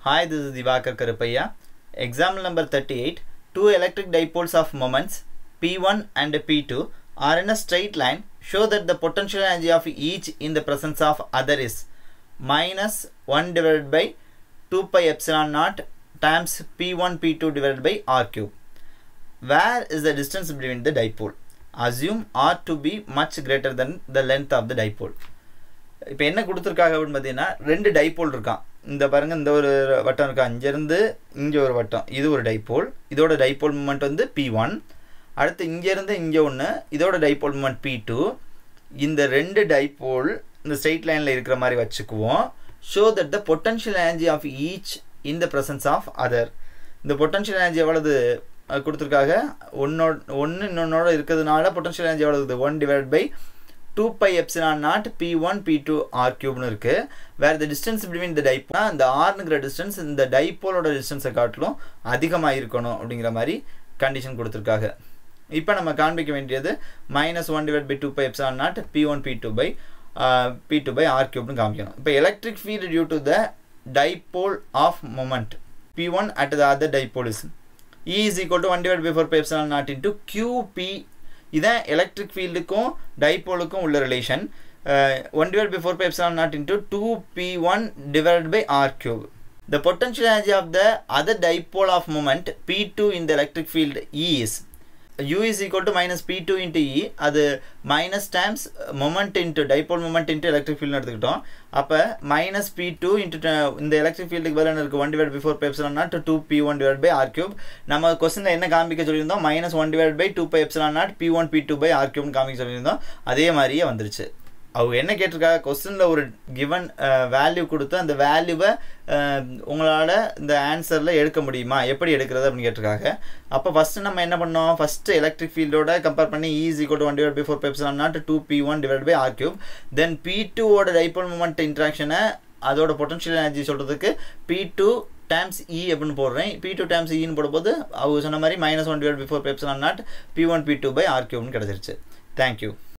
Hi, this is Divakar Karupaya. Example number 38. Two electric dipoles of moments P1 and P2 are in a straight line. Show that the potential energy of each in the presence of other is minus 1 divided by 2 pi epsilon naught times P1 P2 divided by R cube. Where is the distance between the dipole? Assume R to be much greater than the length of the dipole. இப்போ என்ன கொடுத்துருக்காங்க அப்படின்னு பார்த்தீங்கன்னா ரெண்டு dipole இருக்கான் இந்த பாருங்க இந்த ஒரு வட்டம் இருக்கா இங்கேருந்து இங்கே ஒரு வட்டம் இது ஒரு டைப்போல் இதோட டைப்போல் மூமெண்ட் வந்து பி ஒன் அடுத்து இங்கேருந்து இங்கே ஒன்று இதோட டைப்போல் மூமெண்ட் பி டூ இந்த ரெண்டு டைப்போல் இந்த ஸ்ட்ரெயிட் லைனில் இருக்கிற மாதிரி வச்சுக்குவோம் show that the potential energy of each in the presence of other இந்த பொட்டன்ஷியல் எனர்ஜி எவ்வளவு கொடுத்துருக்காங்க ஒன்னோட ஒன்று இன்னொன்னோட இருக்கிறதுனால பொட்டன்ஷியல் எனர்ஜி எவ்வளவு one divide by two by epsilon naught P one P two R கியூப்னு இருக்கு வேறு the distance between the dipole இந்த ஆர்னுங்கிற டிஸ்டன்ஸ் இந்த டைப்போலோட டிஸ்டன்ஸை காட்டிலும் அதிகமாக இருக்கணும் அப்படிங்கிற மாதிரி கண்டிஷன் கொடுத்துருக்காங்க இப்போ நம்ம காண்பிக்க வேண்டியது minus one divide by two by epsilon naught P one P two by P two by R கியூப்னு காமிக்கணும் இப்போ electric field due to the dipole of moment P one at the other dipole is E is equal to one divide by four by epsilon naught into QP இதான் electric ஃபீல்டுக்கும் டைப்போலுக்கும் உள்ள relation one divide by four by epsilon naught into two P one divide by R cube The potential energy of the other dipole of moment P2 in the electric field E is U is equal to minus P2 into E அது minus times moment into dipole moment into electric field எடுத்துக்கிட்டோம் அப்போ minus P2 into இந்த electric fieldக்கு பதில் என்ன இருக்குது one divide by four by epsilon naught two P one divide by R cube நம்ம கொஸ்டினில் என்ன காமிக்க சொல்லியிருந்தோம் minus one divide by two by epsilon naught P one P two by R கியூப்னு காமிக்க சொல்லியிருந்தோம் அதே மாதிரியே வந்துருச்சு அவங்க என்ன கேட்டிருக்காங்க கொஸ்டினில் ஒரு கிவன் வேல்யூ கொடுத்து அந்த வேல்யூவை உங்களால் இந்த ஆன்சரில் எடுக்க முடியுமா எப்படி எடுக்கிறது அப்படின்னு கேட்டிருக்காங்க அப்போ ஃபஸ்ட்டு நம்ம என்ன பண்ணோம் ஃபஸ்ட்டு எலக்ட்ரிக் ஃபீல்டோட கம்பேர் பண்ணி ஈஸி கோட் one divide by four epsilon naught two P one divide by R cube then P டூவோட டைப்போல் மூமெண்ட் இன்ட்ராக்ஷனை அதோட பொட்டன்ஷியல் எனர்ஜி சொல்கிறதுக்கு பி டூ டைம்ஸ் இ அப்படின்னு போடுறேன் பி டூ டைம்ஸ் இன்னு போடும்போது அவங்க சொன்ன மாதிரி minus one divide by four epsilon naught P one P two by R கியூப்னு கிடச்சிருச்சு தேங்க்யூ